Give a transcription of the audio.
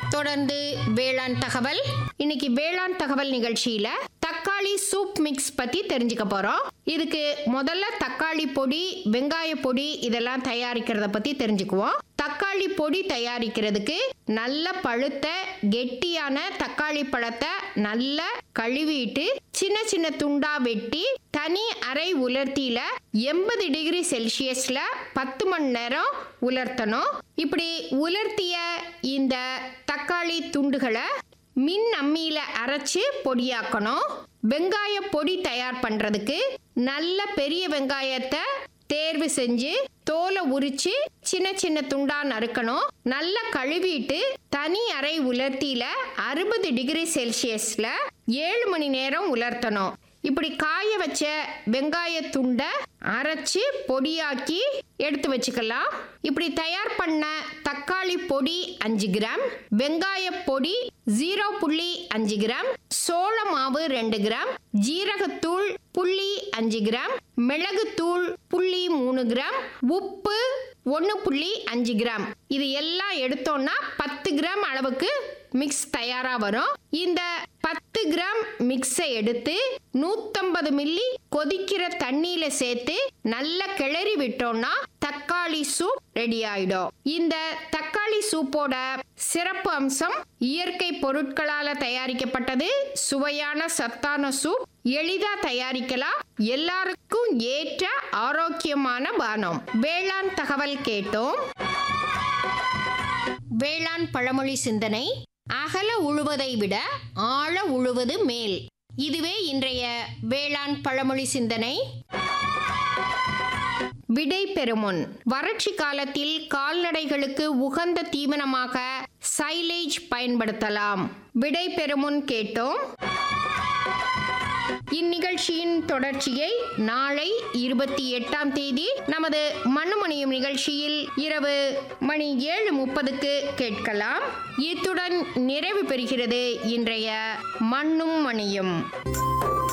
தொடர்ந்து வேளாண் தகவல் இன்னைக்கு வேளாண் தகவல் நிகழ்ச்சியில தக்காளி சூப் மிக்ஸ் பத்தி தெரிஞ்சுக்க போறோம் இதுக்கு முதல்ல தக்காளி பொடி வெங்காய பொடி இதெல்லாம் தயாரிக்கிறத பத்தி தெரிஞ்சுக்குவோம் தக்காளி பொடி தயாரிக்கிறதுக்கு நல்ல பழுத்த கெட்டியான தக்காளி பழத்தை நல்லா கழுவிட்டு சின்ன சின்ன துண்டா வெட்டி தனி அறை உலர்த்தியில எண்பது டிகிரி செல்சியஸ்ல பத்து மணி நேரம் உலர்த்தணும் இப்படி உலர்த்திய இந்த தக்காளி துண்டுகளை மின் அம்மியில அரைச்சு பொடியாக்கணும் வெங்காய பொடி தயார் பண்றதுக்கு நல்ல பெரிய வெங்காயத்தை தேர்வு செஞ்சு தோலை உரிச்சு சின்ன சின்ன துண்டா நறுக்கணும் நல்லா கழுவிட்டு தனி அறை உலர்த்தியில அறுபது டிகிரி செல்சியஸ்ல ஏழு மணி நேரம் உலர்த்தணும் இப்படி காய வச்ச வெங்காய துண்டை அரைச்சு பொடியாக்கி எடுத்து வச்சுக்கலாம் இப்படி தயார் பண்ண தக்காளி பொடி அஞ்சு கிராம் வெங்காய பொடி ஜீரோ புள்ளி அஞ்சு கிராம் சோள மாவு ரெண்டு கிராம் ஜீரகத்தூள் புள்ளி அஞ்சு கிராம் மிளகுத்தூள் புள்ளி மூணு கிராம் உப்பு ஒன்று புள்ளி அஞ்சு கிராம் இது எல்லாம் எடுத்தோம்னா பத்து கிராம் அளவுக்கு மிக்ஸ் தயாரா வரும் இந்த பத்து கிராம் மிக்ஸை எடுத்து நூத்தம்பது மில்லி கொதிக்கிற தண்ணியில சேர்த்து நல்லா கிளறி விட்டோம்னா தக்காளி சூப் ரெடி ஆயிடும் இந்த தக்காளி சூப்போட சிறப்பு அம்சம் இயற்கை பொருட்களால தயாரிக்கப்பட்டது சுவையான சத்தான சூப் எளிதா தயாரிக்கலாம் எல்லாருக்கும் ஏற்ற ஆரோக்கியமான பானம் வேளாண் தகவல் கேட்டோம் வேளாண் பழமொழி சிந்தனை அகல உழுவதை விட ஆழ உழுவது மேல் இதுவே இன்றைய வேளாண் பழமொழி சிந்தனை விடை பெறுமுன் வறட்சி காலத்தில் கால்நடைகளுக்கு உகந்த தீவனமாக சைலேஜ் பயன்படுத்தலாம் விடை பெறுமுன் கேட்டோம் இந்நிகழ்ச்சியின் தொடர்ச்சியை நாளை இருபத்தி எட்டாம் தேதி நமது மண்ணுமணியும் நிகழ்ச்சியில் இரவு மணி ஏழு முப்பதுக்கு கேட்கலாம் இத்துடன் நிறைவு பெறுகிறது இன்றைய மண்ணும் மணியும்